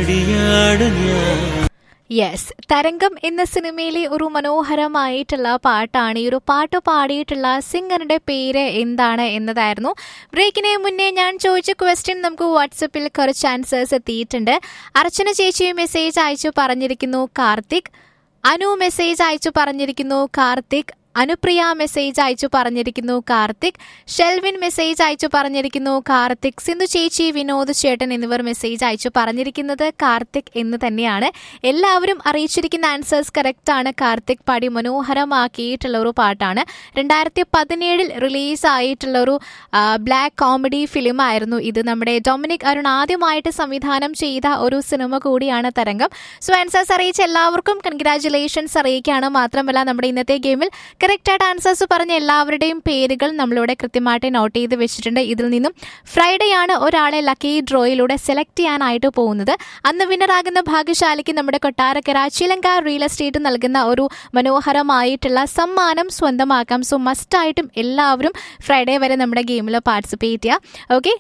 കളിയാടു ഞാൻ യെസ് തരംഗം എന്ന സിനിമയിലെ ഒരു മനോഹരമായിട്ടുള്ള പാട്ടാണ് ഈ ഒരു പാട്ട് പാടിയിട്ടുള്ള സിംഗറിന്റെ പേര് എന്താണ് എന്നതായിരുന്നു ബ്രേക്കിന് മുന്നേ ഞാൻ ചോദിച്ച ക്വസ്റ്റ്യൻ നമുക്ക് വാട്സപ്പിൽ കുറച്ച് ആൻസേഴ്സ് എത്തിയിട്ടുണ്ട് അർച്ചന ചേച്ചി മെസ്സേജ് അയച്ചു പറഞ്ഞിരിക്കുന്നു കാർത്തിക് അനു മെസ്സേജ് അയച്ചു പറഞ്ഞിരിക്കുന്നു കാർത്തിക് അനുപ്രിയ മെസ്സേജ് അയച്ചു പറഞ്ഞിരിക്കുന്നു കാർത്തിക് ഷെൽവിൻ മെസ്സേജ് അയച്ചു പറഞ്ഞിരിക്കുന്നു കാർത്തിക് സിന്ധു ചേച്ചി വിനോദ് ചേട്ടൻ എന്നിവർ മെസ്സേജ് അയച്ചു പറഞ്ഞിരിക്കുന്നത് കാർത്തിക് എന്ന് തന്നെയാണ് എല്ലാവരും അറിയിച്ചിരിക്കുന്ന ആൻസേഴ്സ് കറക്റ്റ് ആണ് കാർത്തിക് പാടി മനോഹരമാക്കിയിട്ടുള്ള ഒരു പാട്ടാണ് രണ്ടായിരത്തി പതിനേഴിൽ റിലീസ് ആയിട്ടുള്ള ഒരു ബ്ലാക്ക് കോമഡി ഫിലിം ആയിരുന്നു ഇത് നമ്മുടെ ഡൊമിനിക് അരുൺ ആദ്യമായിട്ട് സംവിധാനം ചെയ്ത ഒരു സിനിമ കൂടിയാണ് തരംഗം സോ ആൻസേഴ്സ് അറിയിച്ച എല്ലാവർക്കും കൺഗ്രാറ്റുലേഷൻസ് അറിയിക്കുകയാണ് മാത്രമല്ല നമ്മുടെ ഇന്നത്തെ ഗെയിമിൽ കറക്റ്റ് ആയിട്ട് ആൻസേഴ്സ് പറഞ്ഞ എല്ലാവരുടെയും പേരുകൾ നമ്മളിവിടെ കൃത്യമായിട്ട് നോട്ട് ചെയ്ത് വെച്ചിട്ടുണ്ട് ഇതിൽ നിന്നും ഫ്രൈഡേ ആണ് ഒരാളെ ലക്കി ഡ്രോയിലൂടെ സെലക്ട് ചെയ്യാനായിട്ട് പോകുന്നത് അന്ന് വിന്നറാകുന്ന ഭാഗ്യശാലിക്ക് നമ്മുടെ കൊട്ടാരക്കര ചിലങ്ക റിയൽ എസ്റ്റേറ്റ് നൽകുന്ന ഒരു മനോഹരമായിട്ടുള്ള സമ്മാനം സ്വന്തമാക്കാം സോ മസ്റ്റായിട്ടും എല്ലാവരും ഫ്രൈഡേ വരെ നമ്മുടെ ഗെയിമിൽ പാർട്ടിസിപ്പേറ്റ് ചെയ്യുക ഓക്കെ